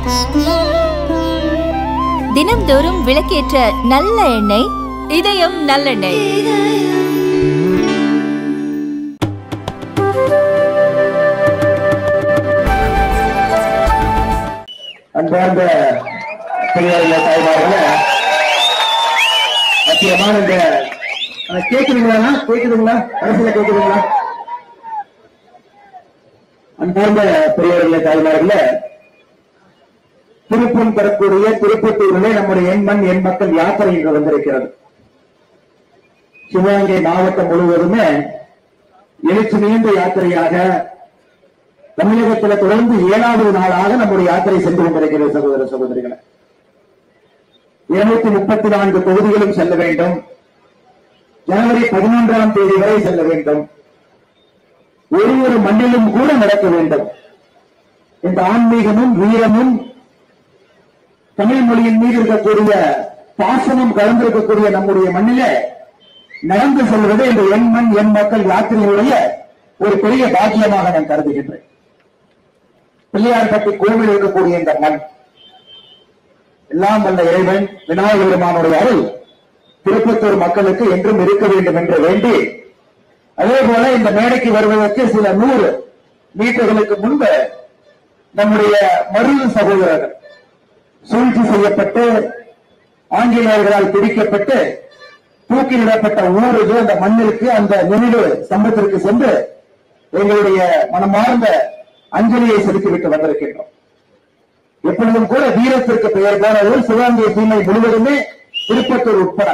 தினம்தோறும் விளக்கேற்ற நல்ல எண்ணெய் இதயம் நல்லெண்ணெய் அன்பார்ந்த பெரியவர்களே தாய்மார்களே முக்கியமான இந்த அஹ், கேக்குதுங்களா கேக்குதுங்களா அரசுல கேக்குதுங்களா அன்பார்ந்த பெரியவர்களே தாய்மார்களே திருப்பம் பெறக்கூடிய திருப்பத்தூரிலே நம்முடைய எண் மண் எண் மக்கள் யாத்திரை இன்று வந்திருக்கிறது சிவகங்கை மாவட்டம் முழுவதுமே எழுச்சி மிகுந்த யாத்திரையாக தமிழகத்தில் தொடர்ந்து ஏழாவது நாளாக நம்முடைய யாத்திரை சென்று கொண்டிருக்கிறது சகோதர சகோதரிகளை இருநூத்தி முப்பத்தி நான்கு தொகுதிகளும் செல்ல வேண்டும் ஜனவரி பதினொன்றாம் தேதி வரை செல்ல வேண்டும் ஒரு ஒரு மண்ணிலும் கூட நடக்க வேண்டும் இந்த ஆன்மீகமும் வீரமும் தமிழ் மொழியின் மீது இருக்கக்கூடிய பாசனம் கலந்திருக்கக்கூடிய நம்முடைய மண்ணிலே நடந்து செல்வது இந்த எண் மண் எண் மக்கள் யாத்திரையுடைய ஒரு பெரிய பாக்கியமாக நான் கருதுகின்றேன் பிள்ளையார்பட்டி கோவில் இருக்கக்கூடிய இந்த மண் எல்லாம் வல்ல இறைவன் விநாயகர் பெருமானுடைய அருள் திருப்பத்தூர் மக்களுக்கு என்றும் இருக்க வேண்டும் என்று வேண்டி அதே போல இந்த மேடைக்கு வருவதற்கு சில நூறு மீட்டர்களுக்கு முன்பு நம்முடைய மருது சகோதரர்கள் சூழ்ச்சி செய்யப்பட்டு ஆங்கிலேயர்களால் பிடிக்கப்பட்டு தூக்கிலிடப்பட்ட ஊர் இது அந்த மண்ணிற்கு அந்த நினைவு ஸ்தம்பத்திற்கு சென்று எங்களுடைய மனமார்ந்த அஞ்சலியை செலுத்திவிட்டு வந்திருக்கின்றோம் எப்பொழுதும் கூட வீரத்திற்கு பெயர் போனது சிவகங்கை சீமை முழுவதுமே திருப்பத்தூர் உட்பட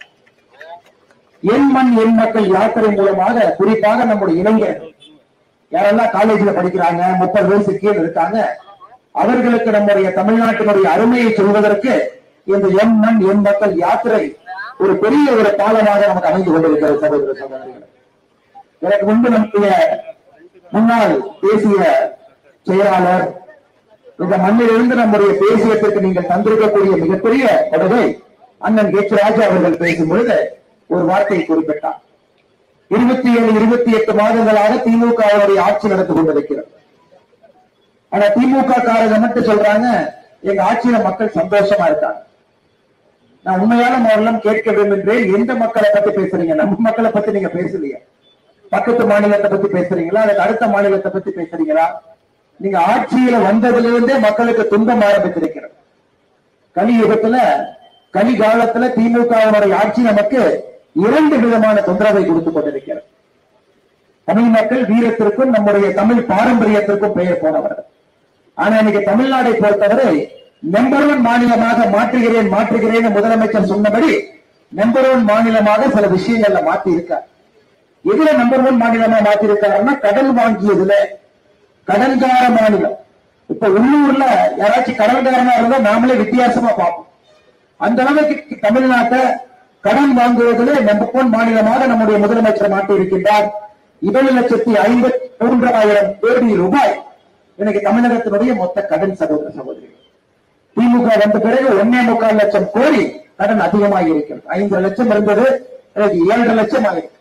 எண் மண் எண் மக்கள் யாத்திரை மூலமாக குறிப்பாக நம்முடைய இளைஞர்கள் யாரெல்லாம் காலேஜில் படிக்கிறாங்க முப்பது வயசு கீழ் இருக்காங்க அவர்களுக்கு நம்முடைய தமிழ்நாட்டினுடைய அருமையை சொல்வதற்கு இந்த எண் மண் எண் மக்கள் யாத்திரை ஒரு பெரிய ஒரு பாலமாக நமக்கு அமைந்து கொண்டிருக்கிறது சகோதர சகோதரிகள் எனக்கு முன்பு நம்முடைய முன்னாள் தேசிய செயலாளர் இந்த மண்ணிலிருந்து நம்முடைய தேசியத்திற்கு நீங்கள் தந்திருக்கக்கூடிய மிகப்பெரிய படுகை அண்ணன் எச் ராஜா அவர்கள் பேசும் பொழுது ஒரு வார்த்தையை குறிப்பிட்டார் இருபத்தி ஏழு இருபத்தி எட்டு மாதங்களாக திமுக அவருடைய ஆட்சி நடந்து கொண்டிருக்கிறது ஆனா திமுக காரங்க மட்டும் சொல்றாங்க எங்க ஆட்சியில மக்கள் சந்தோஷமா இருக்காங்க நான் உண்மையான முறையிலும் கேட்க விரும்புகிறேன் எந்த மக்களை பத்தி பேசுறீங்க நம்ம மக்களை பத்தி நீங்க பேசலையா பக்கத்து மாநிலத்தை பத்தி பேசுறீங்களா அதுக்கு அடுத்த மாநிலத்தை பத்தி பேசுறீங்களா நீங்க ஆட்சியில வந்ததிலிருந்தே மக்களுக்கு துன்பம் ஆரம்பித்திருக்கிறது கலியுகத்துல கலி காலத்துல திமுகவினுடைய ஆட்சி நமக்கு இரண்டு விதமான தொந்தரவை கொடுத்துக் கொண்டிருக்கிறது தமிழ் மக்கள் வீரத்திற்கும் நம்முடைய தமிழ் பாரம்பரியத்திற்கும் பெயர் போனவர்கள் ஆனா இன்னைக்கு தமிழ்நாடை பொறுத்தவரை நம்பர் ஒன் மாநிலமாக மாற்றுகிறேன் மாற்றுகிறேன் முதலமைச்சர் சொன்னபடி நம்பர் ஒன் மாநிலமாக சில விஷயங்கள்ல மாத்தி இருக்கார் எதுல நம்பர் ஒன் மாநிலமா மாத்தி இருக்காருன்னா கடன் வாங்கியதுல கடன்கார மாநிலம் இப்ப உள்ளூர்ல யாராச்சும் கடன்காரனா இருந்தா நாமளே வித்தியாசமா பார்ப்போம் அந்த அளவுக்கு தமிழ்நாட்டை கடன் வாங்குவதிலே நம்பர் ஒன் மாநிலமாக நம்முடைய முதலமைச்சர் மாட்டி இருக்கின்றார் ஏழு லட்சத்தி ஐம்பத்தி மூன்றாயிரம் கோடி ரூபாய் இன்னைக்கு தமிழகத்தினுடைய மொத்த கடன் சகோதர சகோதரிகள் திமுக வந்த பிறகு ஒன்னே முக்கால் லட்சம் கோடி கடன் அதிகமாக இருக்கிறது ஐந்து லட்சம் இருந்தது இன்னைக்கு ஏழரை லட்சம் ஆயிருக்கு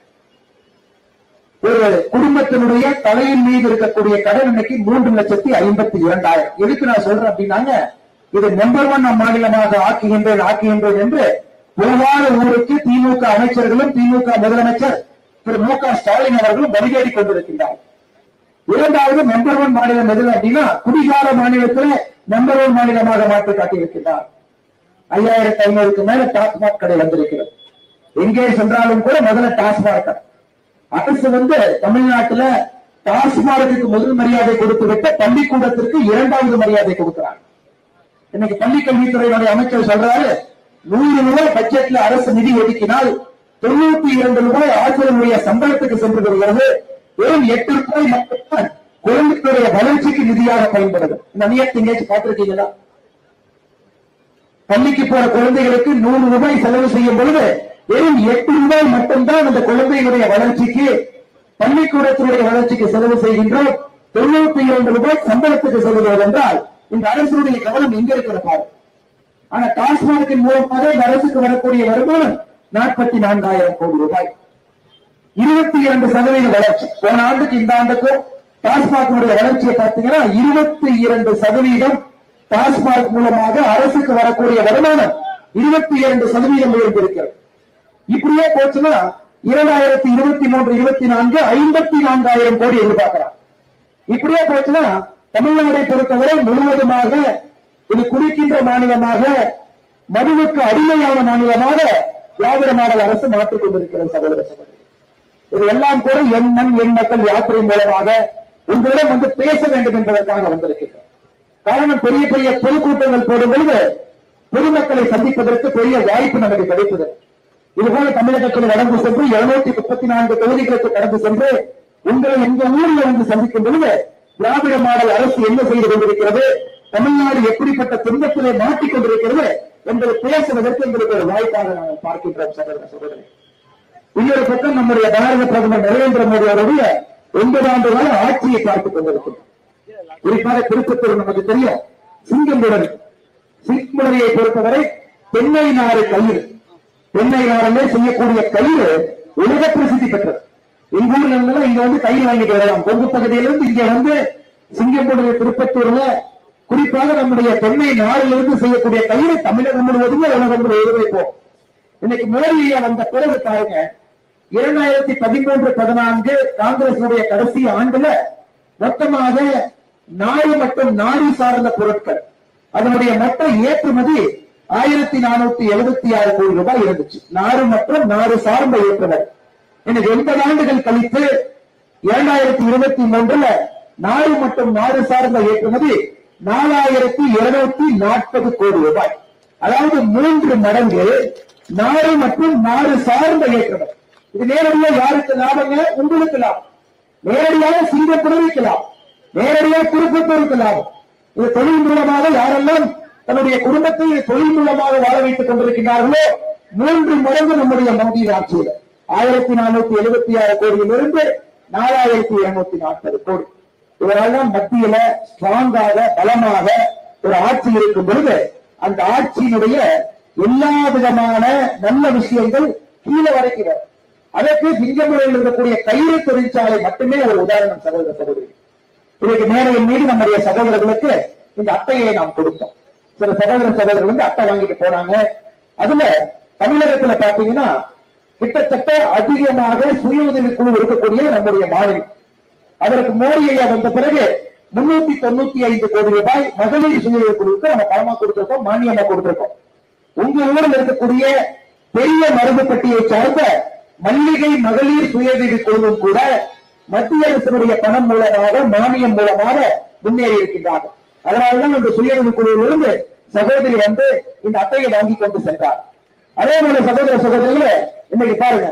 ஒரு குடும்பத்தினுடைய தலையின் மீது இருக்கக்கூடிய கடன் இன்னைக்கு மூன்று லட்சத்தி ஐம்பத்தி இரண்டாயிரம் எதுக்கு நான் சொல்றேன் அப்படின்னாங்க இது நம்பர் ஒன் மாநிலமாக ஆக்குகின்றேன் ஆக்குகின்றேன் என்று ஒவ்வாறு ஊருக்கு திமுக அமைச்சர்களும் திமுக முதலமைச்சர் திரு மு க ஸ்டாலின் அவர்களும் வழிகேடி கொண்டிருக்கின்றார் இரண்டாவது நம்பர் ஒன் மாநிலம் எது அப்படின்னா குடிகார மாநிலத்தில் நம்பர் ஒன் மாநிலமாக மாற்றி காட்டியிருக்கிறார் ஐயாயிரத்தி ஐநூறுக்கு மேல டாஸ்மாக் கடை வந்திருக்கிறது எங்கே சென்றாலும் கூட முதல்ல டாஸ்மாக் கடை அரசு வந்து தமிழ்நாட்டுல டாஸ்மார்க்கு முதல் மரியாதை கொடுத்து விட்டு பள்ளிக்கூடத்திற்கு இரண்டாவது மரியாதை கொடுக்கிறாங்க இன்னைக்கு பள்ளி கல்வித்துறையினுடைய அமைச்சர் சொல்றாரு நூறு ரூபாய் பட்ஜெட்ல அரசு நிதி ஒதுக்கினால் தொண்ணூத்தி இரண்டு ரூபாய் ஆசிரியருடைய சம்பளத்துக்கு சென்று வருகிறது வெறும் எட்டு ரூபாய் மட்டும்தான் குழந்தைகளுடைய வளர்ச்சிக்கு நிதியாக பயன்படுது இந்த நியத்தை எங்கேயாச்சும் பார்த்திருக்கீங்களா பள்ளிக்கு போற குழந்தைகளுக்கு நூறு ரூபாய் செலவு செய்யும் பொழுது வெறும் எட்டு ரூபாய் மட்டும்தான் அந்த குழந்தைகளுடைய வளர்ச்சிக்கு பள்ளிக்கூடத்தினுடைய வளர்ச்சிக்கு செலவு செய்கின்றோம் தொண்ணூத்தி இரண்டு ரூபாய் சம்பளத்துக்கு செல்வது என்றால் இந்த அரசுடைய கவனம் எங்க இருக்கிற பாரு ஆனா டாஸ்மாகின் மூலமாக இந்த அரசுக்கு வரக்கூடிய வருமானம் நாற்பத்தி நான்காயிரம் கோடி ரூபாய் இருபத்தி இரண்டு சதவீத வளர்ச்சி போன ஆண்டுக்கு இந்த ஆண்டுக்கும் டாஸ்மாகினுடைய வளர்ச்சியை பார்த்தீங்கன்னா இருபத்தி இரண்டு சதவீதம் டாஸ்மாக் மூலமாக அரசுக்கு வரக்கூடிய வருமானம் இருபத்தி இரண்டு சதவீதம் உயர்ந்திருக்கிறது இப்படியே போச்சுன்னா இரண்டாயிரத்தி இருபத்தி மூன்று இருபத்தி நான்கு ஐம்பத்தி நான்காயிரம் கோடி எதிர்பார்க்கிறார் இப்படியே போச்சுன்னா தமிழ்நாடை பொறுத்தவரை முழுவதுமாக இது குடிக்கின்ற மாநிலமாக மதுவுக்கு அடிமையான மாநிலமாக திராவிட மாடல் அரசு மாற்றிக் கொண்டிருக்கிறது சகோதர சகோதரி இது எல்லாம் கூட என் மண் என் மக்கள் யாத்திரை மூலமாக உங்களிடம் வந்து பேச வேண்டும் என்பதற்காக வந்திருக்கிறோம் காரணம் பெரிய பெரிய பொதுக்கூட்டங்கள் போடும் பொழுது பொதுமக்களை சந்திப்பதற்கு பெரிய வாய்ப்பு நமக்கு கிடைத்தது இதுபோல தமிழகத்தில் நடந்து சென்று இருநூத்தி முப்பத்தி நான்கு தொகுதிகளுக்கு கடந்து சென்று உங்களை எங்க ஊரில் வந்து சந்திக்கும் பொழுது திராவிட மாடல் அரசு என்ன செய்து கொண்டிருக்கிறது தமிழ்நாடு எப்படிப்பட்ட துன்பத்திலே மாட்டிக் கொண்டிருக்கிறது என்பதை பேசுவதற்கு எங்களுக்கு ஒரு வாய்ப்பாக நாங்கள் பார்க்கின்றோம் சகோதர சகோதரி இன்னொரு பக்கம் நம்முடைய பாரத பிரதமர் நரேந்திர மோடி அவருடைய ஒன்பது ஆண்டு கால ஆட்சியை பார்த்துக் கொண்டிருக்கிறோம் குறிப்பாக திருப்பத்தூர் நமக்கு தெரியும் சிங்கம்புடரி சிங்கம்புடரியை பொறுத்தவரை தென்னை நாறு கயிறு தென்னை நாரிலே செய்யக்கூடிய கயிறு உலக பிரசித்தி பெற்றது எங்க ஊர்ல இருந்தாலும் இங்க வந்து கயிறு வாங்கிட்டு வரலாம் கொங்கு பகுதியிலிருந்து இங்க வந்து சிங்கம்புடரி திருப்பத்தூர்ல குறிப்பாக நம்முடைய தென்னை நாரிலிருந்து செய்யக்கூடிய கயிறு தமிழகம் முழுவதுமே உலகம் வைப்போம் இன்னைக்கு மோடி ஐயா வந்த பிறகு பாருங்க இரண்டாயிரத்தி பதிமூன்று பதினான்கு காங்கிரசுடைய கடைசி ஆண்டுல மொத்தமாக நாடு மற்றும் நாடு சார்ந்த பொருட்கள் அதனுடைய மொத்த ஏற்றுமதி ஆயிரத்தி நானூத்தி எழுபத்தி ஆறு கோடி ரூபாய் இருந்துச்சு நாடு மற்றும் நாடு சார்ந்த ஏற்றுமதி இன்னைக்கு எண்பது ஆண்டுகள் கழித்து இரண்டாயிரத்தி இருபத்தி மூன்றுல நாடு மற்றும் நாடு சார்ந்த ஏற்றுமதி நாலாயிரத்தி இருநூத்தி நாற்பது கோடி ரூபாய் அதாவது மூன்று மடங்கு நாடு மற்றும் நாடு சார்ந்த ஏற்றுமதி இது நேரடியாக யாருக்கு லாபங்க உங்களுக்கு லாபம் நேரடியாக சிங்கப்பூருக்கு லாபம் நேரடியாக திருப்பத்தூருக்கு லாபம் இது தொழில் மூலமாக யாரெல்லாம் தன்னுடைய குடும்பத்தை தொழில் மூலமாக வாழ வைத்துக் கொண்டிருக்கிறார்களோ மூன்று மடங்கு நம்முடைய மோடி ஆட்சியில் ஆயிரத்தி நானூத்தி எழுபத்தி ஆறு கோடியிலிருந்து நாலாயிரத்தி இருநூத்தி நாற்பது கோடி இதனால்தான் மத்தியில ஸ்ட்ராங்காக பலமாக ஒரு ஆட்சி இருக்கும் பொழுது அந்த ஆட்சியினுடைய எல்லா விதமான நல்ல விஷயங்கள் கீழே வரைக்கும் வரும். அதற்கு சிங்கமுறையில் இருக்கக்கூடிய கயிறு தொழிற்சாலை மட்டுமே ஒரு உதாரணம் சகோதர சகோதரி இன்னைக்கு மேடையின் மீது நம்முடைய சகோதரர்களுக்கு இந்த அட்டையை நாம் கொடுத்தோம் சில சகோதர சகோதரர்கள் வந்து அட்டை வாங்கிட்டு போனாங்க அதுல தமிழகத்துல பாத்தீங்கன்னா கிட்டத்தட்ட அதிகமாக சுய உதவி குழு இருக்கக்கூடிய நம்முடைய மாநிலம் அதற்கு மோடி ஐயா வந்த பிறகு முன்னூத்தி தொண்ணூத்தி ஐந்து கோடி ரூபாய் மகளிர் சுய உதவி குழுவுக்கு நம்ம பணமா கொடுத்திருக்கோம் மானியமா கொடுத்திருக்கோம் உங்க ஊரில் இருக்கக்கூடிய பெரிய மருந்து பெட்டியை சார்ந்த மல்லிகை மகளிர் சுய உதவி குழுவும் கூட மத்திய அரசினுடைய பணம் மூலமாக மானியம் மூலமாக முன்னேறி இருக்கின்றார்கள் அதனால்தான் இந்த சுய உதவி குழுவிலிருந்து சகோதரி வந்து இந்த அட்டையை வாங்கி கொண்டு சென்றார் அதே போல சகோதர சகோதரிகளே இன்னைக்கு பாருங்க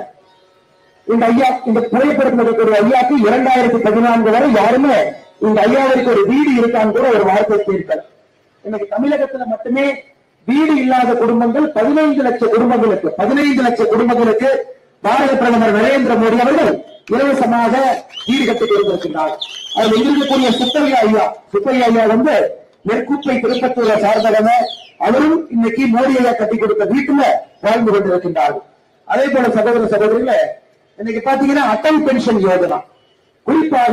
இந்த ஐயா இந்த புகைப்படத்தில் இருக்கக்கூடிய ஐயாக்கு இரண்டாயிரத்தி பதினான்கு வரை யாருமே இந்த ஐயாவிற்கு ஒரு வீடு இருக்கான்னு கூட ஒரு வார்த்தை கேட்கல இன்னைக்கு தமிழகத்துல மட்டுமே வீடு இல்லாத குடும்பங்கள் பதினைந்து லட்சம் குடும்பங்களுக்கு பதினைந்து லட்சம் குடும்பங்களுக்கு பாரத பிரதமர் நரேந்திர மோடி அவர்கள் இலவசமாக வீடு கட்டி கொடுத்திருக்கின்றார் அதில் இருக்கக்கூடிய சுப்பையா ஐயா சுப்பையா ஐயா வந்து நெற்குப்பை திருப்பத்தூரை சார்ந்தவங்க அவரும் இன்னைக்கு மோடி ஐயா கட்டி கொடுத்த வீட்டுல வாழ்ந்து கொண்டிருக்கின்றார்கள் அதே போல சகோதர சகோதரிகளே இன்னைக்கு பாத்தீங்கன்னா அட்டல் பென்ஷன் யோஜனா குறிப்பாக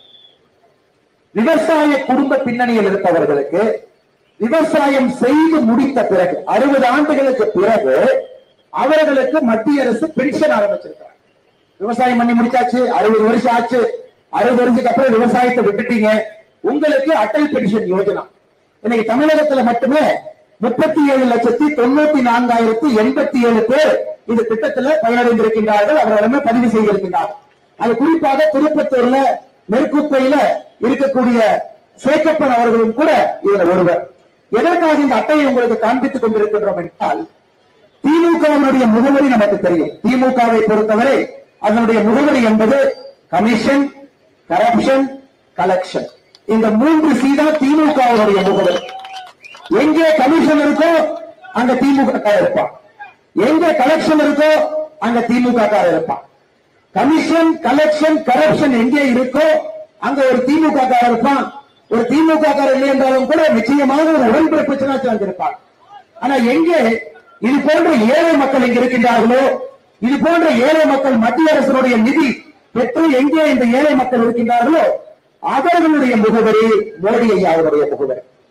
விவசாய குடும்ப பின்னணியில் இருப்பவர்களுக்கு விவசாயம் செய்து முடித்த பிறகு அறுபது ஆண்டுகளுக்கு பிறகு அவர்களுக்கு மத்திய அரசு பென்ஷன் ஆரம்பிச்சிருக்காங்க விவசாயம் பண்ணி முடிச்சாச்சு அறுபது வருஷம் ஆச்சு அறுபது வருஷத்துக்கு அப்புறம் விவசாயத்தை விட்டுட்டீங்க உங்களுக்கு அட்டல் பென்ஷன் யோஜனா இன்னைக்கு தமிழகத்துல மட்டுமே முப்பத்தி ஏழு லட்சத்தி தொண்ணூத்தி நான்காயிரத்தி எண்பத்தி ஏழு பேர் இந்த திட்டத்துல பயனடைந்திருக்கின்றார்கள் அவர்களுமே பதிவு செய்திருக்கின்றார்கள் அது குறிப்பாக திருப்பத்தூர்ல நெற்குப்பையில இருக்கக்கூடிய சேக்கப்பன் அவர்களும் கூட இதுல ஒருவர் எதற்காக இந்த அட்டையை உங்களுக்கு காண்பித்துக் கொண்டிருக்கின்றோம் என்றால் திமுகவினுடைய முகவரி நமக்கு தெரியும் திமுகவை பொறுத்தவரை அதனுடைய முகவரி என்பது கமிஷன் கரப்ஷன் கலெக்ஷன் இந்த மூன்று சீதா திமுகவினுடைய முகவரி எங்கே கமிஷன் இருக்கோ அங்க திமுக காரர் இருப்பான் எங்க கலெக்ஷன் இருக்கோ அங்க திமுக காரர் இருப்பான் கமிஷன் கலெக்ஷன் கரப்ஷன் எங்கே இருக்கோ அங்க ஒரு திமுக காரர் இருப்பான் ஒரு திமுக காரர் இல்லை என்றாலும் கூட நிச்சயமாக ஒரு உடன்பிறப்பு சின்னாச்சு இருப்பான் ஆனா எங்கே இது போன்ற ஏழை மக்கள் இங்க இருக்கின்றார்களோ இது போன்ற ஏழை மக்கள் மத்திய அரசினுடைய நிதி பெற்று எங்கே இந்த ஏழை மக்கள் இருக்கின்றார்களோ அவர்களுடைய முகவரி மோடி ஐயாவுடைய முகவரி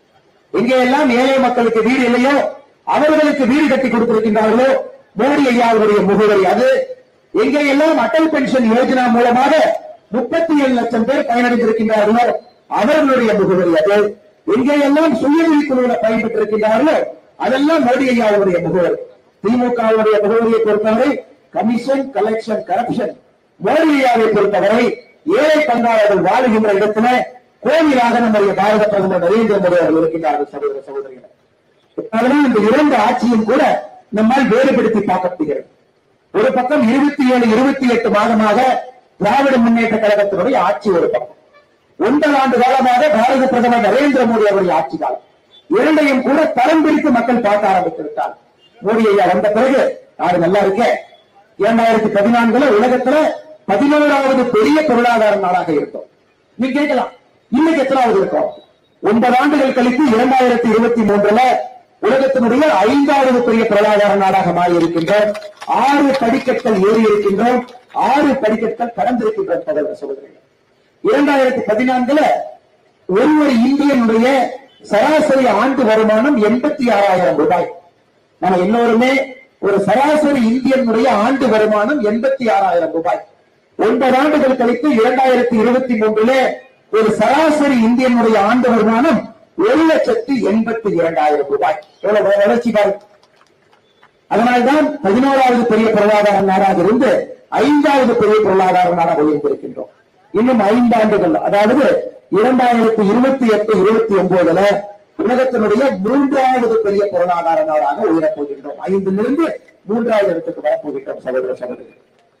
எங்கெல்லாம் ஏழை மக்களுக்கு வீடு இல்லையோ அவர்களுக்கு வீடு கட்டி கொடுத்திருக்கின்றார்களோ மோடி ஐயாவுடைய முகவரி அது எங்கெல்லாம் அடல் பென்ஷன் யோஜனா மூலமாக முப்பத்தி ஏழு லட்சம் பேர் பயனடைந்திருக்கின்றார்களோ அவர்களுடைய முகவரி அது எங்கெல்லாம் சுயநிதி குழுவில பயன்பெற்றிருக்கின்றார்களோ அதெல்லாம் மோடி ஐயாவுடைய முகவரி திமுகவுடைய முகவரியை பொறுத்தவரை கமிஷன் கலெக்ஷன் கரப்ஷன் மோடி ஐயாவை பொறுத்தவரை ஏழை பங்காளர்கள் வாழுகின்ற இடத்துல கோவிலாக நம்முடைய பாரத பிரதமர் நரேந்திர மோடி அவர்கள் இருக்கின்றார்கள் சகோதர சகோதரிகள் அதனால் இந்த இரண்டு ஆட்சியும் கூட நம்மால் வேறுபடுத்தி பார்க்கப்படுகிறது ஒரு பக்கம் இருபத்தி ஏழு இருபத்தி எட்டு மாதமாக திராவிட முன்னேற்ற கழகத்தினுடைய ஆட்சி ஒரு பக்கம் ஒன்றரை ஆண்டு காலமாக பாரத பிரதமர் நரேந்திர மோடி அவருடைய ஆட்சி காலம் இரண்டையும் கூட தரம் பிரித்து மக்கள் பார்க்க ஆரம்பித்து விட்டார் மோடி ஐயா வந்த பிறகு நாடு நல்லா இருக்க இரண்டாயிரத்தி பதினான்குல உலகத்துல பதினோராவது பெரிய பொருளாதார நாடாக இருக்கும் நீ கேட்கலாம் இன்னைக்கு எத்தனாவது இருக்கும் ஒன்பது ஆண்டுகள் கழித்து இரண்டாயிரத்தி இருபத்தி மூன்றுல உலகத்தினுடைய ஐந்தாவது பெரிய பொருளாதார நாடாக மாறி இருக்கின்றோம் ஆறு படிக்கட்கள் ஏறி இருக்கின்றோம் ஆறு படிக்கட்கள் கடந்திருக்கின்றோம் சகோதர சகோதரிகள் இரண்டாயிரத்தி பதினான்குல ஒரு ஒரு இந்தியனுடைய சராசரி ஆண்டு வருமானம் எண்பத்தி ஆறாயிரம் ரூபாய் நம்ம எல்லோருமே ஒரு சராசரி இந்தியனுடைய ஆண்டு வருமானம் எண்பத்தி ஆறாயிரம் ரூபாய் ஒன்பது ஆண்டுகள் கழித்து இரண்டாயிரத்தி இருபத்தி மூன்றுல ஒரு சராசரி இந்தியனுடைய ஆண்டு வருமானம் ஒரு லட்சத்தி எண்பத்தி இரண்டாயிரம் ரூபாய் எவ்வளவு வளர்ச்சி பாருங்க அதனால்தான் பதினோராவது பெரிய பொருளாதார நாடாக இருந்து ஐந்தாவது பெரிய பொருளாதார நாடாக உயர்ந்திருக்கின்றோம் இன்னும் ஐந்தாண்டுகள் அதாவது இரண்டாயிரத்தி இருபத்தி எட்டு இருபத்தி ஒன்பதுல உலகத்தினுடைய மூன்றாவது பெரிய பொருளாதார நாடாக உயரப் போகின்றோம் ஐந்திலிருந்து மூன்றாவது இடத்துக்கு வரப்போகின்றோம் சகோதர சகோதரி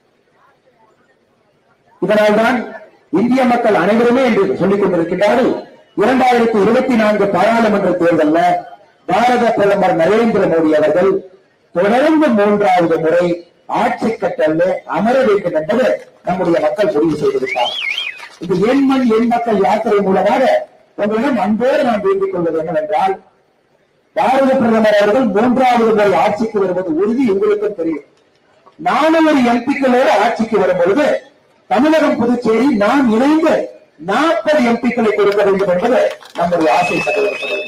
இதனால்தான் இந்திய மக்கள் அனைவருமே என்று சொல்லிக் கொண்டிருக்கின்றார்கள் இரண்டாயிரத்தி இருபத்தி நான்கு பாராளுமன்ற தேர்தலில் பாரத பிரதமர் நரேந்திர மோடி அவர்கள் தொடர்ந்து மூன்றாவது முறை ஆட்சி கட்டல்ல அமர வேண்டும் என்பது நம்முடைய மக்கள் முடிவு செய்திருக்கார் இந்த எண் மண் எண் மக்கள் யாத்திரை மூலமாக உங்களிடம் அன்போடு நான் வேண்டிக் கொள்வது என்னவென்றால் பாரத பிரதமர் அவர்கள் மூன்றாவது முறை ஆட்சிக்கு வருவது உறுதி உங்களுக்கும் தெரியும் நானூறு எம்பிக்களோடு ஆட்சிக்கு வரும் பொழுது தமிழகம் புதுச்சேரி நாம் இணைந்து நாற்பது எம்பிக்களை கொடுக்க வேண்டும் என்பது நம்முடைய ஆசை சகோதரர்கள்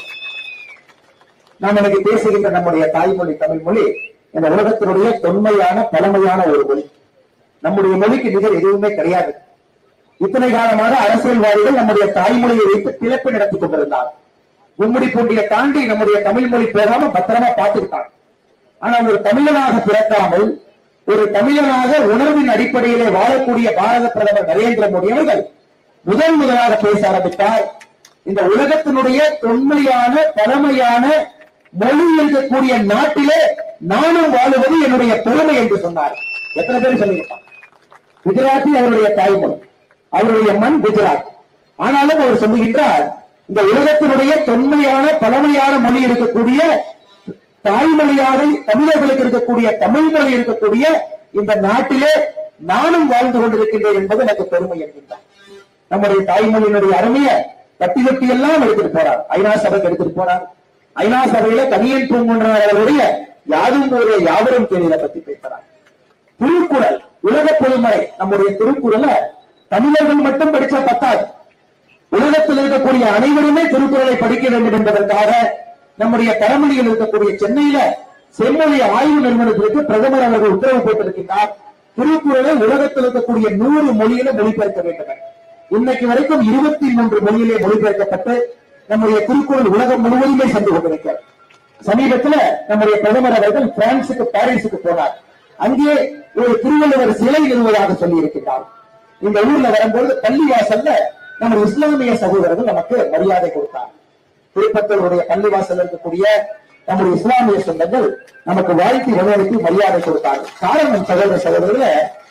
நாம் இன்னைக்கு பேசுகின்ற நம்முடைய தாய்மொழி தமிழ் மொழி இந்த உலகத்தினுடைய தொன்மையான பழமையான ஒரு மொழி நம்முடைய மொழிக்கு நிகர் எதுவுமே கிடையாது இத்தனை காலமாக அரசியல்வாதிகள் நம்முடைய தாய்மொழியை வைத்து பிழைப்பு நடத்தி கொண்டிருந்தார் கும்முடி பூண்டியை தாண்டி நம்முடைய தமிழ் மொழி போகாம பத்திரமா பார்த்துக்கிட்டாங்க ஆனா ஒரு தமிழனாக பிறக்காமல் ஒரு தமிழனாக உணர்வின் அடிப்படையிலே வாழக்கூடிய பாரத பிரதமர் நரேந்திர மோடி அவர்கள் முதல் முதலாக பேச ஆரம்பித்தார் இந்த உலகத்தினுடைய தொன்மையான பழமையான மொழி இருக்கக்கூடிய நாட்டிலே நானும் வாழுவது என்னுடைய பெருமை என்று சொன்னார் எத்தனை பேர் சொல்லியிருப்பாங்க குஜராத்தி அவருடைய தாய்மொழி அவருடைய மண் குஜராத் ஆனாலும் அவர் சொல்லுகின்றார் இந்த உலகத்தினுடைய தொன்மையான பழமையான மொழி இருக்கக்கூடிய தாய்மொழியாக தமிழர்களுக்கு இருக்கக்கூடிய தமிழ் மொழி இருக்கக்கூடிய இந்த நாட்டிலே நானும் வாழ்ந்து கொண்டிருக்கின்றேன் என்பது எனக்கு பெருமை என்கின்றார் நம்முடைய தாய்மொழியினுடைய அருமைய கட்டி கட்டி எல்லாம் எடுத்துட்டு போறார் ஐநா சபைக்கு எடுத்துட்டு போறார் ஐநா சபையில கனியன் பூங்குன்றனர் அவருடைய யாரும் ஒரு யாவரும் கேள்வியை பத்தி பேசுறார் திருக்குறள் உலக பொதுமறை நம்முடைய திருக்குறள தமிழர்கள் மட்டும் படிச்சா பத்தாது உலகத்தில் இருக்கக்கூடிய அனைவருமே திருக்குறளை படிக்க வேண்டும் என்பதற்காக நம்முடைய தரமணியில் இருக்கக்கூடிய சென்னையில செம்மொழி ஆய்வு நிறுவனத்திற்கு பிரதமர் அவர்கள் உத்தரவு போட்டிருக்கின்றார் திருக்குறளை உலகத்தில் இருக்கக்கூடிய நூறு மொழியில மொழிபெயர்க்க வேண்டும் என. இன்னைக்கு வரைக்கும் இருபத்தி மூன்று மொழியிலே மொழிபெயர்க்கப்பட்டு நம்முடைய திருக்குறள் உலகம் முழுவதுமே சென்று கொண்டிருக்கிறது சமீபத்துல நம்முடைய பிரதமர் அவர்கள் பிரான்சுக்கு பாரிஸுக்கு போனார் அங்கே ஒரு திருவள்ளுவர் சிலை நிறுவதாக சொல்லி இருக்கின்றார் இந்த ஊர்ல வரும்போது பள்ளிவாசல்ல நம்ம இஸ்லாமிய சகோதரர்கள் நமக்கு மரியாதை கொடுத்தார் திருப்பத்தூருடைய பள்ளிவாசல் இருக்கக்கூடிய நம்முடைய இஸ்லாமிய சொந்தங்கள் நமக்கு வாழ்க்கை வரவேற்பு மரியாதை கொடுத்தார்கள் காரணம் சகோதர சகோதரர்கள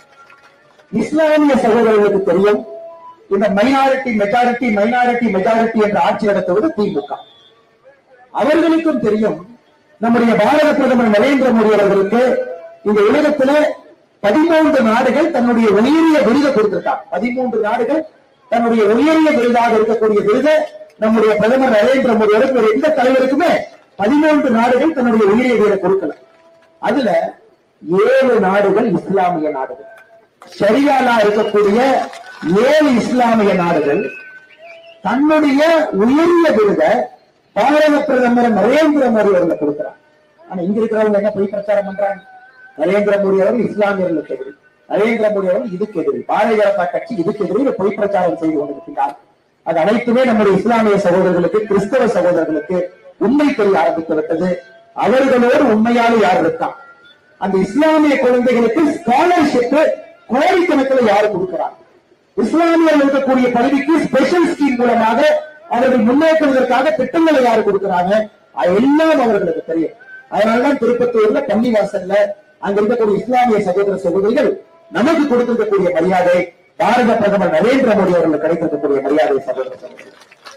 இஸ்லாமிய சகோதரர்களுக்கு தெரியும் இந்த மைனாரிட்டி மெஜாரிட்டி மைனாரிட்டி மெஜாரிட்டி என்ற ஆட்சி நடத்துவது திமுக அவர்களுக்கும் தெரியும் நம்முடைய பாரத பிரதமர் நரேந்திர மோடி அவர்களுக்கு இந்த உலகத்துல பதிமூன்று நாடுகள் தன்னுடைய உயரிய விருதை கொடுத்திருக்காங்க பதிமூன்று நாடுகள் தன்னுடைய உயரிய விருதாக இருக்கக்கூடிய விருதை நம்முடைய பிரதமர் நரேந்திர மோடி அவருக்கு வேற எந்த தலைவருக்குமே பதிமூன்று நாடுகள் தன்னுடைய உயரிய விருதை கொடுக்கல அதுல ஏழு நாடுகள் இஸ்லாமிய நாடுகள் ஷரியாலா இருக்கக்கூடிய ஏழு இஸ்லாமிய நாடுகள் தன்னுடைய உயரிய விருதை பாரத பிரதமர் நரேந்திர மோடி அவர்களை கொடுக்கிறார் ஆனா இங்க இருக்கிறவங்க என்ன பொய் பிரச்சாரம் பண்றாங்க நரேந்திர மோடி அவர்கள் இஸ்லாமியர்களுக்கு எதிரி நரேந்திர மோடி அவர்கள் இதுக்கு எதிரி பாரதிய ஜனதா கட்சி இதுக்கு எதிரி ஒரு பொய் பிரச்சாரம் செய்து கொண்டிருக்கிறார் அது அனைத்துமே நம்முடைய இஸ்லாமிய சகோதரர்களுக்கு கிறிஸ்தவ சகோதரர்களுக்கு உண்மை தெரிய ஆரம்பித்து விட்டது அவர்களோடு உண்மையாலே யார் இருக்கான் அந்த இஸ்லாமிய குழந்தைகளுக்கு ஸ்காலர்ஷிப் கோடிக்கணக்கில் யாரு கொடுக்கிறாங்க இஸ்லாமியர்கள் இருக்கக்கூடிய பதவிக்கு ஸ்பெஷல் ஸ்கீம் மூலமாக அவர்கள் முன்னேற்றுவதற்காக திட்டங்களை யாரு கொடுக்கிறாங்க அது எல்லாம் அவர்களுக்கு தெரியும் அதனாலதான் திருப்பத்தூர்ல பள்ளிவாசல்ல அங்க இருக்கக்கூடிய இஸ்லாமிய சகோதர சகோதரிகள் நமக்கு கொடுத்திருக்கக்கூடிய மரியாதை பாரத பிரதமர் நரேந்திர மோடி அவர்களுக்கு கிடைத்திருக்கக்கூடிய மரியாதை சகோதர சகோதரி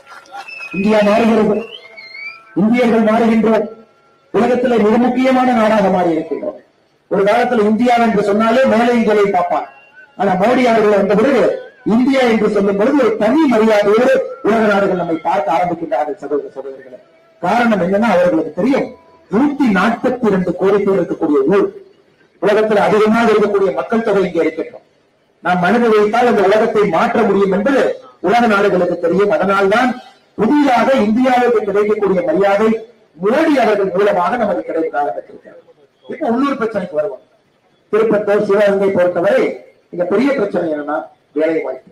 இந்தியா மாறுகிறது இந்தியர்கள் மாறுகின்றோம் உலகத்துல மிக முக்கியமான நாடாக மாறி இருக்கின்றோம் ஒரு காலத்துல இந்தியா என்று சொன்னாலே மேலை இந்தியை பார்ப்பான் ஆனா மோடி அவர்கள் வந்த பிறகு இந்தியா என்று சொல்லும் பொழுது ஒரு தனி மரியாதையோடு உலக நாடுகள் நம்மை பார்க்க ஆரம்பிக்கின்றார்கள் சகோதர சகோதரிகளை காரணம் என்னன்னா அவர்களுக்கு தெரியும் நூத்தி நாற்பத்தி இரண்டு கோடி பேர் இருக்கக்கூடிய ஊர் உலகத்தில் அதிகமாக இருக்கக்கூடிய மக்கள் தொகை இங்கே இருக்கின்றோம் நாம் மனது வைத்தால் இந்த உலகத்தை மாற்ற முடியும் என்பது உலக நாடுகளுக்கு தெரியும் அதனால்தான் புதிதாக இந்தியாவுக்கு கிடைக்கக்கூடிய மரியாதை மோடி அவர்கள் மூலமாக நமக்கு கிடைக்க ஆரம்பித்திருக்கிறது இப்ப உள்ளூர் பிரச்சனைக்கு வருவோம் திருப்பத்தூர் சிவகங்கை பொறுத்தவரை இங்க பெரிய பிரச்சனை என்னன்னா வேலை வாய்ப்பு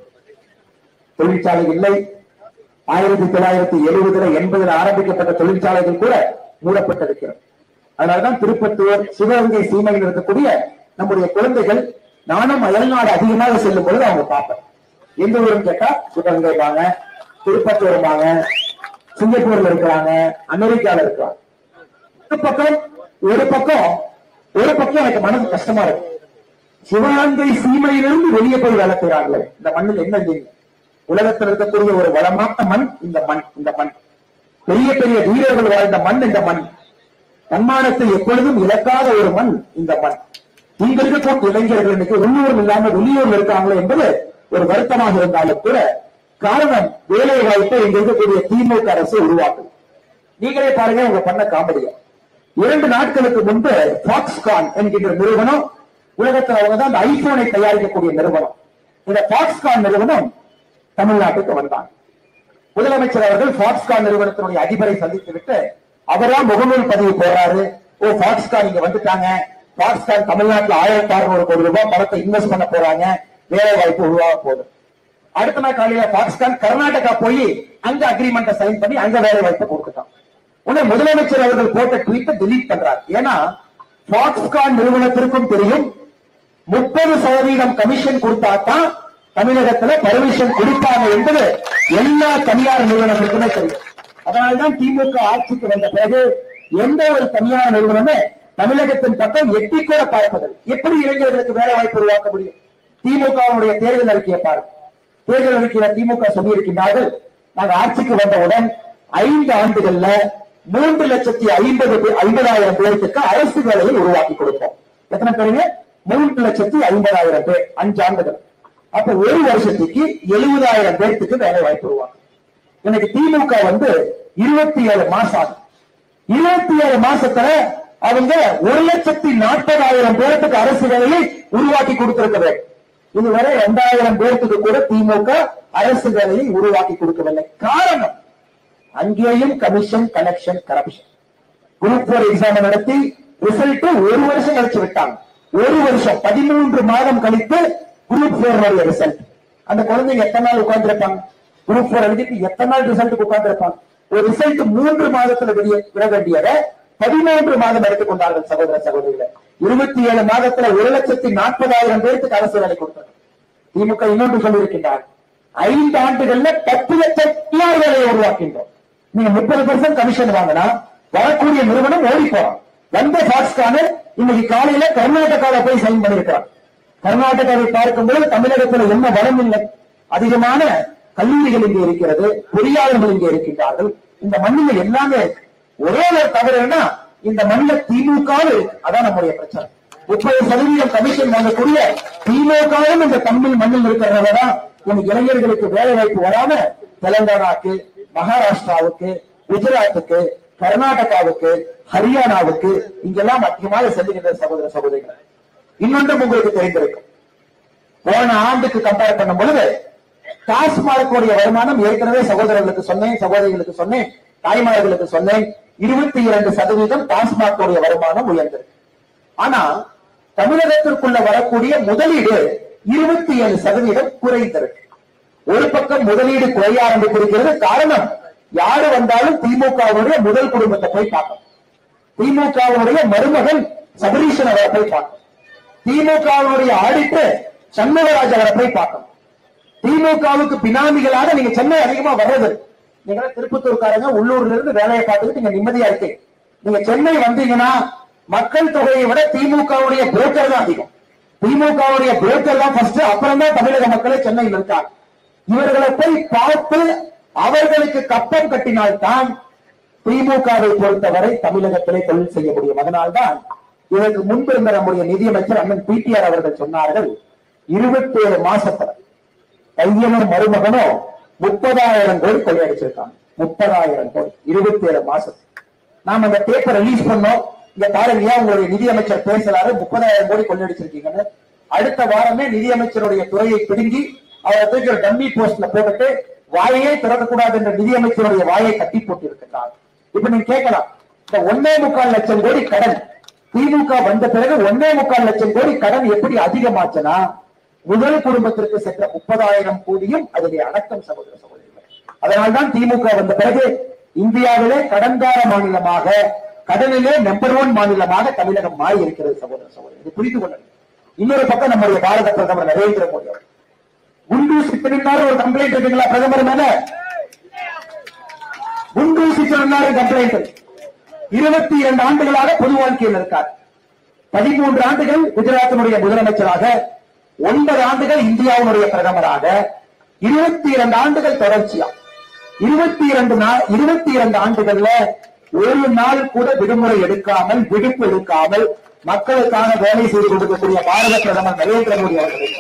தொழிற்சாலை இல்லை ஆயிரத்தி தொள்ளாயிரத்தி எழுபதுல எண்பதுல ஆரம்பிக்கப்பட்ட தொழிற்சாலைகள் கூட மூடப்பட்டிருக்கிறது அதனாலதான் திருப்பத்தூர் சிவகங்கை சீமையில் இருக்கக்கூடிய நம்முடைய குழந்தைகள் நானும் அயல்நாடு அதிகமாக செல்லும் பொழுது அவங்க பார்ப்பேன் எந்த ஊருன்னு கேட்டா சிவகங்கை வாங்க திருப்பத்தூர் வாங்க சிங்கப்பூர்ல இருக்கிறாங்க அமெரிக்கால இருக்கிறாங்க ஒரு பக்கம் ஒரு பக்கம் ஒரு பக்கம் எனக்கு மனது கஷ்டமா இருக்கு சிவகங்கை சீமையிலிருந்து வெளியே போய் வேலை செய்யறாங்களே இந்த மண்ணில் என்ன இல்லைங்க உலகத்தில் இருக்கக்கூடிய ஒரு வளமான மண் இந்த மண் இந்த மண் பெரிய பெரிய வீரர்கள் வாழ்ந்த மண் இந்த மண் தன்மானத்தை எப்பொழுதும் இழக்காத ஒரு மண் இந்த மண் இங்க இருக்கக்கூடிய இளைஞர்கள் இன்னைக்கு உள்ளூர் இல்லாம வெளியூர்ல இருக்காங்களே என்பது ஒரு வருத்தமாக இருந்தாலும் கூட காரணம் வேலை வாய்ப்பை இங்க இருக்கக்கூடிய திமுக அரசு உருவாக்கும் நீங்களே பாருங்க உங்க பண்ண காமெடியா இரண்டு நாட்களுக்கு முன்பு பாக்ஸ்கான் என்கின்ற நிறுவனம் உலகத்தில் அவங்க தான் அந்த ஐபோனை தயாரிக்கக்கூடிய நிறுவனம் இந்த பாக்ஸ்கான் நிறுவனம் தமிழ்நாட்டுக்கு வந்தாங்க முதலமைச்சர் அவர்கள் பாக்ஸ்கான் நிறுவனத்தினுடைய அதிபரை சந்தித்து விட்டு அவரா முகநூல் பதிவு போடுறாரு ஓ பாக்ஸ்கான் இங்க வந்துட்டாங்க பாக்ஸ்கான் தமிழ்நாட்டுல ஆயிரத்தி அறுநூறு கோடி ரூபாய் பணத்தை இன்வெஸ்ட் பண்ண போறாங்க வேலை வாய்ப்பு உருவாக போகுது அடுத்த நாள் காலையில பாகிஸ்தான் கர்நாடகா போய் அங்க அக்ரிமெண்ட்டை சைன் பண்ணி அங்க வேலை வாய்ப்பு கொடுத்துட்டான் உடனே முதலமைச்சர் அவர்கள் போட்ட ட்வீட்டை delete பண்றார் ஏன்னா பாக்ஸ்கான் நிறுவனத்திற்கும் தெரியும் முப்பது சதவீதம் கமிஷன் கொடுத்தாதான் தமிழகத்துல பர்மிஷன் கொடுப்பாங்க என்பது எல்லா தனியார் நிறுவனங்களுக்குமே தெரியும் அதனால்தான் திமுக ஆட்சிக்கு வந்த பிறகு எந்த ஒரு தனியார் நிறுவனமே தமிழகத்தின் பக்கம் எட்டி கூட பார்ப்பதில்லை எப்படி இளைஞர்களுக்கு வேலை வாய்ப்பு உருவாக்க முடியும் திமுகவுடைய தேர்தல் அறிக்கையை பாருங்க தேர்தல் அறிக்கையில திமுக சொல்லியிருக்கின்றார்கள் நாங்க ஆட்சிக்கு வந்தவுடன் ஐந்து ஆண்டுகள்ல மூன்று லட்சத்தி ஐம்பது பே- ஐம்பதாயிரம் பேருக்கு அரசு வேலையை உருவாக்கி கொடுப்போம் எத்தனை பேருங்க மூன்று லட்சத்தி ஐம்பதாயிரம் பேர் அஞ்சு ஆண்டுகள் அப்ப ஒரு வருஷத்துக்கு எழுபதாயிரம் பேர்த்துக்கு வேலை வாய்ப்பு உருவாக்கும் இன்னைக்கு திமுக வந்து இருபத்தி ஏழு மாசம் ஆகுது இருபத்தி ஏழு மாசத்துல அவங்க ஒரு லட்சத்தி நாற்பதாயிரம் பேருக்கு அரசு வேலையை உருவாக்கி கொடுத்திருக்க இதுவரை இரண்டாயிரம் பேருக்கு கூட திமுக அரசு வேலையை உருவாக்கி கொடுக்கவில்லை காரணம் அங்கேயும் commission collection corruption group four exam நடத்தி ரிசல்ட் ஒரு வருஷம் கழிச்சு விட்டாங்க ஒரு வருஷம் பதிமூன்று மாதம் கழித்து குரூப் போர் ரிசல்ட் அந்த குழந்தைங்க எத்தனை நாள் உட்கார்ந்துருப்பாங்க குரூப் போர் எழுதிட்டு எத்தனை நாள் ரிசல்ட் உட்கார்ந்துருப்பாங்க ஒரு ரிசல்ட் மூன்று மாதத்துல வெளியே விட வேண்டியதை பதிமூன்று மாதம் எடுத்துக்கொண்டார்கள் சகோதர சகோதரிகளை இருபத்தி ஏழு மாதத்துல ஒரு லட்சத்தி நாற்பதாயிரம் பேருக்கு அரசு வேலை கொடுத்தது திமுக இன்னொன்று சொல்லியிருக்கின்றார் ஐந்து ஆண்டுகள்ல பத்து லட்சம் தனியார் வேலையை உருவாக்கின்றோம் நீங்க முப்பது பெர்சன்ட் கமிஷன் வாங்கினா வரக்கூடிய நிறுவனம் ஓடி போறான் வந்த பாக்ஸ்கான இன்னைக்கு காலையில கர்நாடகாவில போய் சைன் பண்ணிருக்கிறான் கர்நாடகாவை பார்க்கும்போது தமிழகத்துல என்ன வளம் இல்லை அதிகமான கல்லூரிகள் இங்கே இருக்கிறது பொறியாளர்கள் இங்கே இருக்கின்றார்கள் இந்த மண்ணில் எல்லாமே இருக்கு. ஒரே ஒரு தவறு என்ன இந்த மண்ணில் திமுக இருக்கு அதான் நம்முடைய பிரச்சனை முப்பது சதவீதம் கமிஷன் வாங்கக்கூடிய திமுகவும் இந்த தமிழ் மண்ணில் இருக்கிறதுனாலதான் இன்னைக்கு இளைஞர்களுக்கு வேலை வாய்ப்பு வராம தெலங்கானாக்கு மகாராஷ்டிராவுக்கு குஜராத்துக்கு கர்நாடகாவுக்கு ஹரியானாவுக்கு இங்கெல்லாம் அதிகமாக செல்லுகின்ற சகோதர சகோதரிகள் இன்னொன்றும் உங்களுக்கு தெரிந்திருக்கும் போன ஆண்டுக்கு கம்பேர் பண்ணும் பொழுது டாஸ்மார்க் உடைய வருமானம் ஏற்கனவே சகோதரர்களுக்கு சொன்னேன் சகோதரிகளுக்கு சொன்னேன் தாய்மார்களுக்கு சொன்னேன் இருபத்தி இரண்டு சதவீதம் டாஸ்மாகோடைய வருமானம் உயர்ந்திருக்கு ஆனா தமிழகத்திற்குள்ள வரக்கூடிய முதலீடு இருபத்தி ஏழு சதவீதம் குறைந்திருக்கு ஒரு பக்கம் முதலீடு குறைய ஆரம்பித்திருக்கிறது காரணம் யாரு வந்தாலும் திமுகவுடைய முதல் குடும்பத்தை போய் பார்க்கணும் திமுகவுடைய மருமகன் சபரீஷன் அவரை போய் பார்க்கணும் திமுகவுடைய ஆடிட்டர் சண்முகராஜ் அவரை போய் பார்க்கணும் திமுகவுக்கு பினாமிகளாக நீங்க சென்னை அதிகமா வர்றது நீங்க திருப்பத்தூர்காரங்க உள்ளூர்ல இருந்து வேலையை பார்த்துட்டு நீங்க நிம்மதியா இருக்கீங்க நீங்க சென்னை வந்தீங்கன்னா மக்கள் தொகையை விட திமுகவுடைய புரோக்கர் தான் அதிகம் திமுகவுடைய புரோக்கர் தான் ஃபர்ஸ்ட் அப்புறம் தான் தமிழக மக்களே சென்னையில் இருக்காங்க இவர்களை போய் பார்த்து அவர்களுக்கு கப்பம் கட்டினால்தான் திமுகவை பொறுத்தவரை தமிழகத்திலே தொழில் செய்ய முடியும் அதனால்தான் இதற்கு முன்பு இருந்த நம்முடைய நிதியமைச்சர் அண்ணன் பிடிஆர் அவர்கள் சொன்னார்கள் இருபத்தி ஏழு மாசத்துல பையனும் மருமகனும் முப்பதாயிரம் கோடி கொள்ளையடிச்சிருக்காங்க முப்பதாயிரம் கோடி இருபத்தி ஏழு மாசம் நாம அந்த பேப்பர் ரிலீஸ் பண்ணோம் இங்க பாருங்க ஏன் உங்களுடைய நிதியமைச்சர் பேசுறாரு முப்பதாயிரம் கோடி கொள்ளையடிச்சிருக்கீங்கன்னு அடுத்த வாரமே நிதியமைச்சருடைய துறையை பிடுங்கி அவரை தூக்கி ஒரு டம்மி போஸ்ட்ல போட்டுட்டு வாயே திறக்கக்கூடாது என்ற நிதியமைச்சருடைய வாயை கட்டி போட்டு இருக்கிறார் இப்ப நீங்க கேட்கலாம் இந்த ஒன்னே முக்கால் லட்சம் கோடி கடன் திமுக வந்த பிறகு ஒன்னே முக்கால் லட்சம் கோடி கடன் எப்படி அதிகமாச்சுன்னா முதல் குடும்பத்திற்கு சென்ற முப்பதாயிரம் கோடியும் அதிலே அடக்கம் சகோதர சகோதரிகள் அதனால்தான் திமுக வந்த பிறகு இந்தியாவிலே கடன்கார மாநிலமாக கடனிலே நம்பர் ஒன் மாநிலமாக தமிழகம் மாறி இருக்கிறது சகோதர சகோதரி இது புரிந்து கொள்ளுங்கள் இன்னொரு பக்கம் நம்முடைய பாரத பிரதமர் நரேந்திர மோடி அவர் குண்டூசி திருநாறு ஒரு கம்ப்ளைண்ட் இருக்குங்களா பிரதமர் மேல குண்டூசி திருநாறு கம்ப்ளைண்ட் இருபத்தி இரண்டு ஆண்டுகளாக பொது வாழ்க்கையில் இருக்கார் பதிமூன்று ஆண்டுகள் குஜராத்தினுடைய முதலமைச்சராக ஒன்பது ஆண்டுகள் இந்தியாவினுடைய பிரதமராக இருபத்தி இரண்டு ஆண்டுகள் தொடர்ச்சியா இருபத்தி இரண்டு நாள் இருபத்தி இரண்டு ஆண்டுகள்ல ஒரு நாள் கூட விடுமுறை எடுக்காமல் விடுப்பு எடுக்காமல் மக்களுக்கான வேலை செய்து கொண்டிருக்கக்கூடிய பாரத பிரதமர் நரேந்திர மோடி அவர்கள்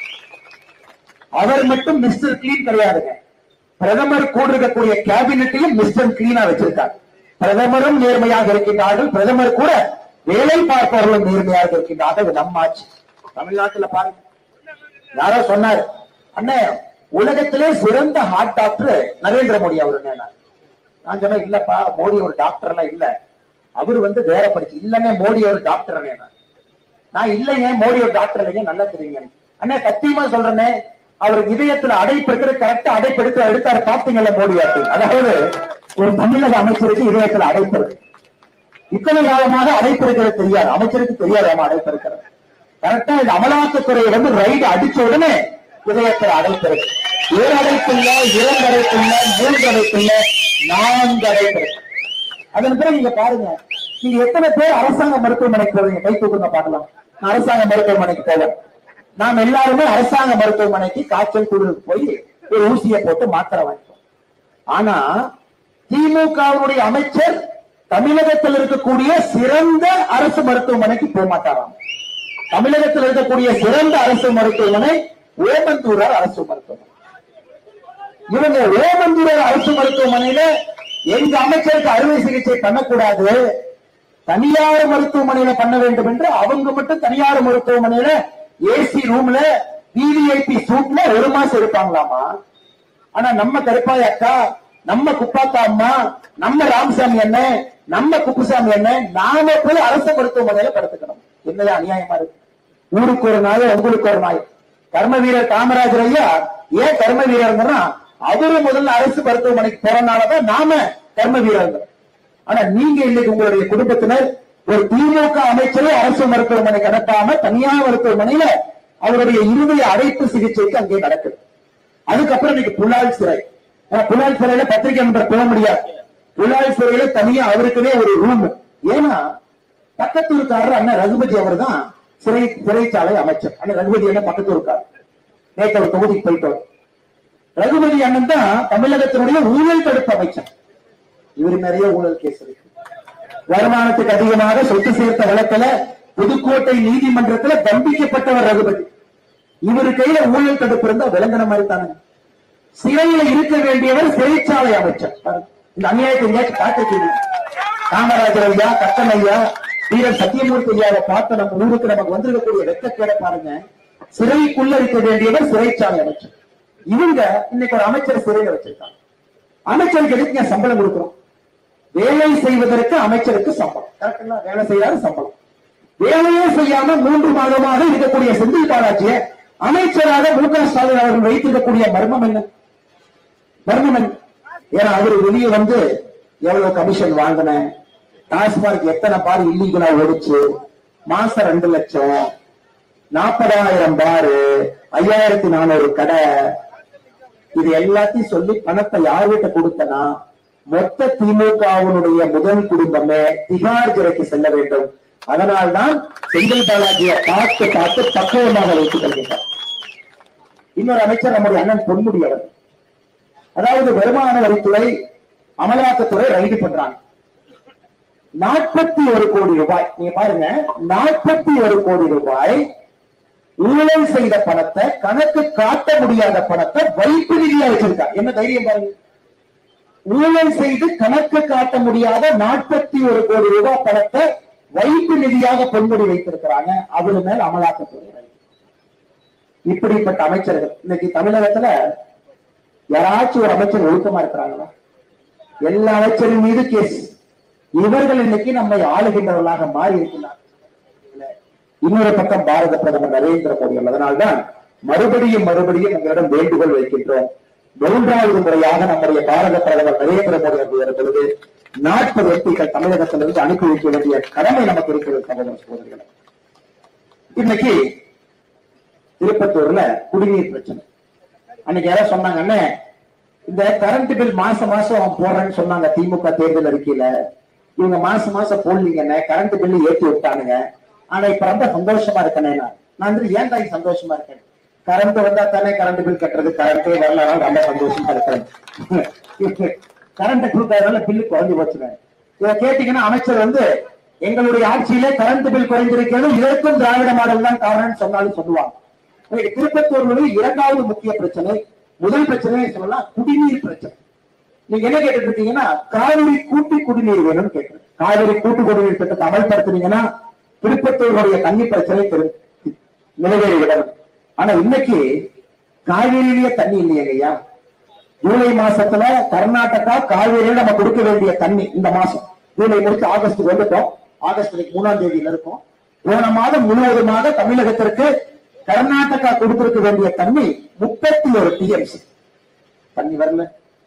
அவர் மட்டும் மிஸ்டர் கிளீன் கிடையாதுங்க பிரதமர் கூட இருக்கக்கூடிய கேபினெட்டையும் மிஸ்டர் கிளீனா வச்சிருக்கார் பிரதமரும் நேர்மையாக இருக்கின்றார்கள் பிரதமர் கூட வேலை பார்ப்பவர்களும் நேர்மையாக இருக்கின்றார்கள் இது நம்ம ஆட்சி தமிழ்நாட்டுல பாருங்க யாரோ சொன்னார் அண்ணே உலகத்திலே சிறந்த ஹார்ட் டாக்டர் நரேந்திர மோடி அவர் நான் சொன்னேன் இல்லப்பா மோடி ஒரு டாக்டர் எல்லாம் இல்ல அவர் வந்து வேற படிச்சு இல்லங்க மோடி ஒரு டாக்டர் நான் இல்லைங்க மோடி ஒரு டாக்டர் இல்லைங்க நல்லா தெரியுங்க அண்ணே சத்தியமா சொல்றேனே அவர் இதயத்துல அடைப்பு இருக்கிற கரெக்டா அடைப்பு எடுத்து எடுத்தாரு பாத்தீங்கல்ல மோடி ஆட்டு அதாவது ஒரு தமிழக அமைச்சருக்கு இதயத்துல அடைப்பு இருக்கு இத்தனை காலமாக அடைப்பு இருக்கிறது தெரியாது அமைச்சருக்கு தெரியாதாம அடைப்பு இருக்கிறது கரெக்டா இந்த அமலாக்கத்துறையை வந்து ரைடு அடிச்ச உடனே இதயத்தில் அடைப்பு இருக்கு ஏழு அடைப்பு இல்ல இரண்டு அடைப்பு இல்ல மூன்று அடைப்பு இல்ல நான்கு அடைப்பு இருக்கு அதன் பிறகு நீங்க பாருங்க நீங்க எத்தனை பேர் அரசாங்க மருத்துவமனைக்கு போவீங்க கை தூக்குங்க பார்க்கலாம் நான் அரசாங்க மருத்துவமனைக்கு போவேன் நாம் எல்லாருமே அரசாங்க மருத்துவமனைக்கு காய்ச்சல் குளிருக்கு போய் ஒரு ஊசியை போட்டு மாத்திரை வாங்கிப்போம் ஆனா திமுகவுடைய அமைச்சர் தமிழகத்தில் இருக்கக்கூடிய சிறந்த அரசு மருத்துவமனைக்கு போக மாட்டாராம் தமிழகத்தில் இருக்கக்கூடிய சிறந்த அரசு மருத்துவமனை ஓமந்தூரார் அரசு மருத்துவமனை இவங்க ஓமந்தூரார் அரசு மருத்துவமனையில எங்க அமைச்சருக்கு அறுவை சிகிச்சை பண்ணக்கூடாது தனியார் மருத்துவமனையில பண்ண வேண்டும் என்று அவங்க மட்டும் தனியார் மருத்துவமனையில ஏசி ரூம்ல விவிஐபி சூட்ல ஒரு மாசம் இருப்பாங்களாமா ஆனா நம்ம கருப்பாய் அக்கா நம்ம குப்பாத்தா அம்மா நம்ம ராமசாமி அண்ணன் நம்ம குப்புசாமி அண்ணன் நாம போய் அரசு மருத்துவமனையில படுத்துக்கணும் என்னையா அநியாயமா இருக்கு ஊருக்கு ஒரு நாய் உங்களுக்கு ஒரு நாய் கர்ம வீரர் காமராஜர் ஐயா ஏன் கர்ம வீரர்னா அவரு முதல்ல அரசு மருத்துவமனைக்கு போறனாலதான் நாம கர்ம வீரர்கள் ஆனா நீங்க இன்னைக்கு உங்களுடைய குடும்பத்தினர் ஒரு திமுக அமைச்சரை அரசு மருத்துவமனைக்கு அனுப்பாம தனியார் மருத்துவமனையில அவருடைய இருதய அடைப்பு சிகிச்சைக்கு அங்கே நடக்குது அதுக்கப்புறம் இன்னைக்கு புலால் சிறை ஆனா புலால் சிறையில பத்திரிகை நண்பர் போக முடியாது புலால் சிறையில தனியா அவருக்குனே ஒரு ரூம் ஏன்னா பக்கத்தூர்காரர் அண்ணன் ரகுபதி அவர் தான் சிறை சிறைச்சாலை அமைச்சர் அண்ணன் ரகுபதி அண்ணன் பக்கத்தூர்காரர் நேற்று ஒரு தொகுதிக்கு போயிட்டு வரும். ரகுபதி அண்ணன் தான் தமிழகத்தினுடைய ஊழல் தடுப்பு அமைச்சர் இவர் நிறைய ஊழல் கேஸ் இருக்கு வருமானத்துக்கு அதிகமாக சொத்து சேர்த்த வழக்குல புதுக்கோட்டை நீதிமன்றத்துல தண்டிக்கப்பட்டவர் ரகுபதி இவர் கையில ஊழல் தடுப்பு இருந்தா விளங்கின மாதிரி தானே சிறையில இருக்க வேண்டியவர் சிறைச்சாலை அமைச்சர் இந்த அநியாயத்தை எங்கேயாச்சும் காத்திருக்கீங்க காமராஜர் ஐயா கட்டன் ஐயா வீரர் சத்தியமூர்த்தி ஐயாவை பார்த்து நம்ம ஊருக்கு நமக்கு வந்திருக்கக்கூடிய வெட்டக்கேட பாருங்க சிறைக்குள்ள இருக்க வேண்டியவர் சிறைச்சாலை அமைச்சர் இவங்க இன்னைக்கு ஒரு அமைச்சர் சிறையில வச்சிருக்காங்க அமைச்சருக்கு எதுக்கு ஏன் சம்பளம் கொடுக்கிறோம் வேலை செய்வதற்கு அமைச்சருக்கு சம்பளம் கரெக்டுங்களா வேலை செய்யாத சம்பளம் வேலையே செய்யாம மூன்று மாதமாக இருக்கக்கூடிய செந்தில் பாலாஜியை அமைச்சராக மு க ஸ்டாலின் அவர்கள் வைத்திருக்கக்கூடிய மர்மம் என்ன மர்மம் என்ன ஏன்னா அவரு வெளியே வந்து எவ்வளவு கமிஷன் வாங்கினேன் டாஸ்மார்க் எத்தனை பார் இல்லீகலா ஓடிச்சு மாசம் ரெண்டு லட்சம் நாற்பதாயிரம் பாரு ஐயாயிரத்தி நானூறு கடை இது எல்லாத்தையும் சொல்லி பணத்தை யார் வீட்டை கொடுத்தனா மொத்த திமுகவினுடைய முதல் குடும்பமே திகார் சிறைக்கு செல்ல வேண்டும் அதனால்தான் செந்தில் பாலாஜியை பார்த்து பார்த்து பக்குவமாக வைத்துக் கொள்கின்றார் இன்னொரு அமைச்சர் நம்முடைய அண்ணன் பொன்முடி அவர் அதாவது வருமான வரித்துறை அமலாக்கத்துறை ரைடு பண்றாங்க நாற்பத்தி ஒரு கோடி ரூபாய் நீங்க பாருங்க நாற்பத்தி ஒரு கோடி ரூபாய் ஊழல் செய்த பணத்தை கணக்கு காட்ட முடியாத பணத்தை வைப்பு நிதியா வச்சிருக்காங்க என்ன தைரியம் பாருங்க ஊழல் செய்து கணக்கு காட்ட முடியாத நாற்பத்தி ஒரு கோடி ரூபாய் பணத்தை வைப்பு நிதியாக பொன்முடி வைத்திருக்கிறாங்க அவரு மேல் அமலாக்கத்துறை ரைடு. இப்படிப்பட்ட அமைச்சர்கள் இன்னைக்கு தமிழகத்துல யாராச்சும் ஒரு அமைச்சர் ஒழுக்கமா இருக்கிறாங்களா எல்லா அமைச்சரின் மீது கேஸ் இவர்கள் இன்னைக்கு நம்மை ஆளுகின்றவர்களாக மாறி இருக்கிறார் இன்னொரு பக்கம் பாரத பிரதமர் நரேந்திர மோடி அவர்கள். அதனால்தான் மறுபடியும் மறுபடியும் உங்களிடம் வேண்டுகோள் வைக்கின்றோம் மூன்றாவது முறையாக நம்முடைய பாரத பிரதமர் நரேந்திர மோடி அவர்கள் வரும் பொழுது நாற்பது எம்பிக்கள் தமிழகத்திலிருந்து அனுப்பி வைக்க வேண்டிய கடமை நமக்கு இருக்கிறது சகோதர சகோதரிகளை இன்னைக்கு திருப்பத்தூர்ல குடிநீர் பிரச்சனை அன்னைக்கு யாரோ சொன்னாங்க அண்ணே இந்த கரண்ட் பில் மாசம் மாசம் போடுறேன்னு சொன்னாங்க திமுக தேர்தல் அறிக்கையில இவங்க மாசம் மாசம் போடலீங்கண்ணே கரண்ட் பில் ஏத்தி விட்டானுங்க ஆனா இப்ப ரொம்ப சந்தோஷமா இருக்கேனே நான் நான் வந்து ஏன் தாய் சந்தோஷமா இருக்கேன் கரண்ட் வந்தா தானே கரண்ட் பில் கட்டுறது கரண்டே வரலனா ரொம்ப சந்தோஷமா இருக்கிறேன் கரண்ட் கொடுக்கறதுனால பில்லு குறைஞ்சு போச்சுங்க இதை கேட்டீங்கன்னா அமைச்சர் வந்து எங்களுடைய ஆட்சியிலே கரண்ட் பில் குறைந்திருக்கிறது இதற்கும் திராவிட மாடல் தான் காரணம்னு சொன்னாலும் சொல்லுவாங்க இன்னைக்கு திருப்பத்தூர் இரண்டாவது முக்கிய பிரச்சனை முதல் பிரச்சனை சொல்லலாம் குடிநீர் பிரச்சனை நீங்க என்ன கேட்டுட்டு இருக்கீங்கன்னா காவிரி கூட்டு குடிநீர் வேணும்னு கேட்கிறேன் காவிரி கூட்டு குடிநீர் திட்டத்தை அமல்படுத்துனீங்கன்னா திருப்பத்தூருடைய தண்ணி பிரச்சனை திரு- நிறைவேறிவிடும் ஆனா இன்னைக்கு காவிரியிலேயே தண்ணி இல்லையங்க ஐயா ஜூலை மாசத்துல கர்நாடகா காவிரியில நம்ம கொடுக்க வேண்டிய தண்ணி இந்த மாசம் ஜூலை முடிச்சு ஆகஸ்ட் வந்துட்டோம் ஆகஸ்ட் இன்னைக்கு மூணாம் தேதியில இருக்கும் போன மாதம் முழுவதுமாக தமிழகத்திற்கு கர்நாடகா கொடுத்திருக்க வேண்டிய தண்ணி முப்பத்தி ஒரு டிஎம்சி தண்ணி வரல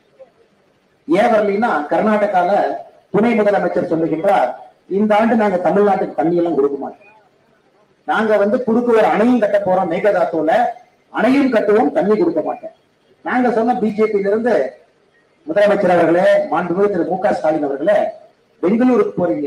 ஏன் வரலைன்னா கர்நாடகால துணை முதலமைச்சர் சொல்லுகின்றார் இந்த ஆண்டு நாங்க தமிழ்நாட்டுக்கு தண்ணி எல்லாம் கொடுக்க மாட்டோம் நாங்க வந்து குறுக்கு ஒரு அணையும் கட்ட போறோம் மேகதாத்துவல அணையும் கட்டுவோம் தண்ணி கொடுக்க மாட்டோம் நாங்க சொன்ன பிஜேபியில இருந்து முதலமைச்சர் அவர்களே மாண்புமிகு திரு மு க ஸ்டாலின் அவர்களே பெங்களூருக்கு போறீங்க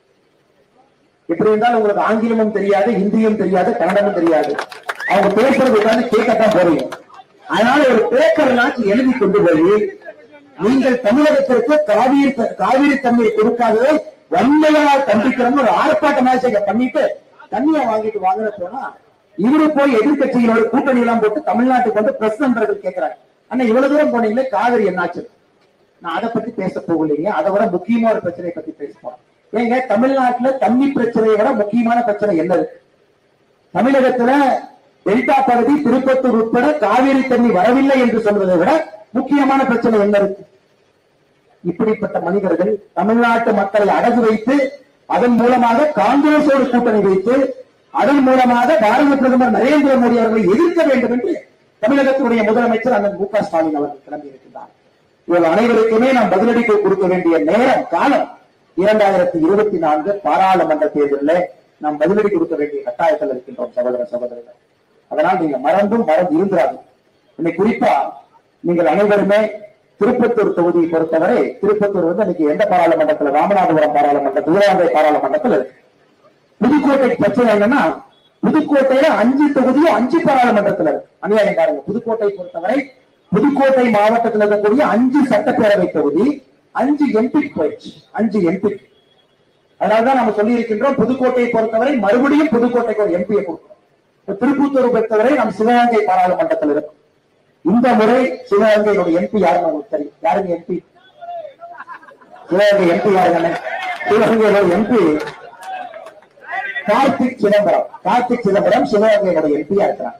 எப்படி இருந்தாலும் உங்களுக்கு ஆங்கிலமும் தெரியாது ஹிந்தியும் தெரியாது கன்னடமும் தெரியாது அவங்க பேசுறது உட்கார்ந்து கேட்கத்தான் போறீங்க அதனால ஒரு பேப்பர்லாம் எழுதி கொண்டு போய் நீங்கள் தமிழகத்திற்கு காவிரி காவிரி தண்ணீரை கொடுக்காததை வன்மையால் கண்டிக்கிறோம்னு ஒரு ஆர்ப்பாட்ட மேட்சை பண்ணிட்டு தண்ணியை வாங்கிட்டு வாங்குற போனா இவரு போய் எதிர்க்கட்சிகளோட கூட்டணி எல்லாம் போட்டு தமிழ்நாட்டுக்கு வந்து பிரஸ் நண்பர்கள் கேட்கிறாங்க அண்ணா இவ்வளவு தூரம் போனீங்களே காவிரி என்னாச்சு நான் அதை பத்தி பேச போகலைங்க அதை விட முக்கியமான ஒரு பிரச்சனையை பத்தி பேச போறேன் ஏங்க தமிழ்நாட்டுல தண்ணி பிரச்சனையை விட முக்கியமான பிரச்சனை என்ன இருக்கு தமிழகத்துல டெல்டா பகுதி திருப்பத்தூர் உட்பட காவிரி தண்ணி வரவில்லை என்று சொல்வதை விட முக்கியமான பிரச்சனை என்ன இருக்கு இப்படிப்பட்ட மனிதர்கள் தமிழ்நாட்டு மக்களை அடகு வைத்து அதன் மூலமாக காங்கிரஸோடு கூட்டணி வைத்து அதன் மூலமாக பாரத பிரதமர் நரேந்திர மோடி அவர்களை எதிர்க்க வேண்டும் என்று தமிழகத்தினுடைய முதலமைச்சர் அண்ணன் மு க ஸ்டாலின் அவர்கள் கிளம்பி இருக்கின்றார் இவர்கள் அனைவருக்குமே நாம் பதிலடி கொடுக்க வேண்டிய நேரம் காலம் இரண்டாயிரத்தி இருபத்தி நான்கு பாராளுமன்ற தேர்தலில் நாம் பதிலடி கொடுக்க வேண்டிய கட்டாயத்தில் இருக்கின்றோம் சகோதர சகோதரர்கள் அதனால் நீங்க மறந்தும் மறந்து இருந்துராது இன்னைக்கு குறிப்பா நீங்கள் அனைவருமே திருப்பத்தூர் தொகுதியை பொறுத்தவரை திருப்பத்தூர் வந்து இன்னைக்கு எந்த பாராளுமன்றத்தில் ராமநாதபுரம் பாராளுமன்றத்தில் சிவகங்கை பாராளுமன்றத்தில் இருக்கு புதுக்கோட்டை பிரச்சனை என்னன்னா புதுக்கோட்டையில அஞ்சு தொகுதியும் அஞ்சு பாராளுமன்றத்துல இருக்கு அநியாயம் பாருங்க புதுக்கோட்டை பொறுத்தவரை புதுக்கோட்டை மாவட்டத்தில் இருக்கக்கூடிய அஞ்சு சட்டப்பேரவை தொகுதி அஞ்சு எம்பி போயிடுச்சு அஞ்சு எம்பி அதனாலதான் நம்ம சொல்லி இருக்கின்றோம் புதுக்கோட்டையை பொறுத்தவரை மறுபடியும் புதுக்கோட்டைக்கு ஒரு எம்பியை கொடுக்கிறோம் இப்ப திருப்பத்தூர் பொறுத்தவரை நம் சிவகங்கை பாராளுமன்றத்தில் இருக்கும் இந்த முறை சிவகங்கையினுடைய எம்பி யாருன்னு உங்களுக்கு தெரியும் யாருங்க எம்பி சிவகங்கை எம்பி யாருங்க சிவகங்கையோட எம்பி கார்த்திக் சிதம்பரம் கார்த்திக் சிதம்பரம் சிவகங்கையோட எம்பியா இருக்கிறார்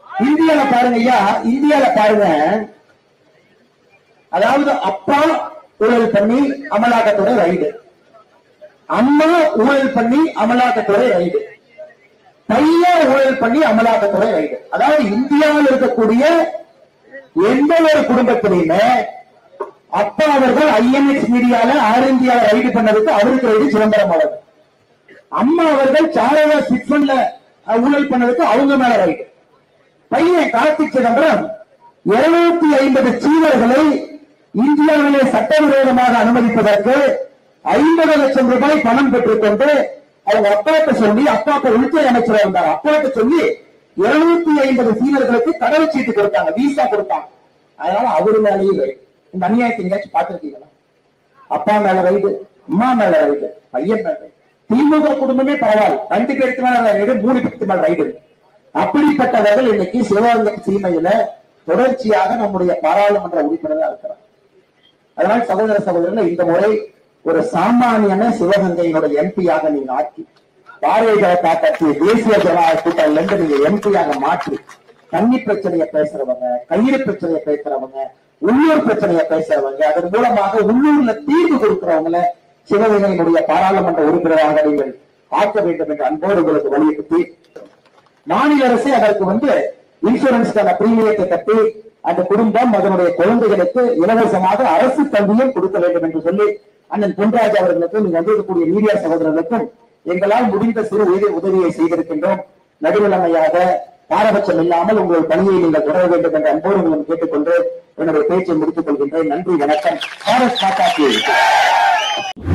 இந்தியால பாருங்க ஐயா இந்தியால பாருங்க அதாவது அப்பா ஊழல் பண்ணி அமலாக்கத்துறை ரைடு அம்மா ஊழல் பண்ணி அமலாக்கத்துறை ரைடு பையன் ஊழல் பண்ணி அமலாக்கத்துறை ரைடு அதாவது இந்தியாவில் இருக்கக்கூடிய எந்த ஒரு குடும்பத்திலையுமே அப்பா அவர்கள் ஐஎன்எக்ஸ் மீடியால ஆர் இந்தியாவை ரைடு பண்ணதுக்கு அவருக்கு ரைடு சிதம்பரம் அவர்கள் அம்மா அவர்கள் சாரதா சிட்ஃபண்ட்ல ஊழல் பண்ணதுக்கு அவங்க மேல ரைடு பையன் கார்த்திக் சிதம்பரம் இருநூத்தி ஐம்பது சீவர்களை இந்தியாவிலே சட்டவிரோதமாக அனுமதிப்பதற்கு ஐம்பது லட்சம் ரூபாய் பணம் பெற்றுக்கொண்டு அவங்க அப்பாட்ட சொல்லி அப்பாட்ட உள்துறை அமைச்சராக இருந்தார் அப்பாட்ட சொல்லி இருநூத்தி ஐம்பது சீனர்களுக்கு கடவுள் சீட்டு கொடுத்தாங்க விசா கொடுத்தாங்க அதனால அவரு மேலேயும் ரைடு இந்த அநியாயத்தை எங்கேயாச்சும் பார்த்திருக்கீங்களா அப்பா மேல ரைடு அம்மா மேல ரைடு பையன் மேல ரைடு திமுக குடும்பமே பரவாயில்ல ரெண்டு பேருக்கு மேல ரைடு மூணு பேருக்கு மேல ரைடு அப்படிப்பட்டவர்கள் இன்னைக்கு சிவகங்கை சீமையில தொடர்ச்சியாக நம்முடைய பாராளுமன்ற உறுப்பினராக இருக்கிறார் அதனால் சகோதர சகோதரர்கள் இந்த முறை ஒரு சாமானியன சிவகங்கையினுடைய எம்பியாக நீங்க ஆக்கி பாரதிய ஜனதா கட்சி தேசிய ஜனநாயக கூட்டணியில இருந்து நீங்க எம்பியாக மாற்றி தண்ணி பிரச்சனையை பேசுறவங்க கயிறு பிரச்சனையை பேசுறவங்க உள்ளூர் பிரச்சனையை பேசுறவங்க அதன் மூலமாக உள்ளூர்ல தீர்வு கொடுக்கிறவங்கள சிவகங்கையினுடைய பாராளுமன்ற உறுப்பினராக நீங்கள் ஆக்க வேண்டும் என்று அன்போடு உங்களுக்கு வலியுறுத்தி மாநில அரசு அதற்கு வந்து இன்சூரன்ஸ்க்கான பிரீமியத்தை கட்டி அந்த குடும்பம் அதனுடைய குழந்தைகளுக்கு இலவசமாக அரசு கல்வியும் கொடுக்க வேண்டும் என்று சொல்லி அண்ணன் பொன்ராஜ் அவர்களுக்கும் நீங்க வந்திருக்கக்கூடிய மீடியா சகோதரர்களுக்கும் எங்களால் முடிந்த சிறு உதவி உதவியை செய்திருக்கின்றோம் நடுநிலைமையாக பாரபட்சம் இல்லாமல் உங்கள் பணியை நீங்கள் தொடர வேண்டும் என்ற அன்போடு உங்களை கேட்டுக்கொண்டு என்னுடைய பேச்சை முடித்துக் கொள்கின்றேன் நன்றி வணக்கம் பாரத் மாதா கி ஜெய்.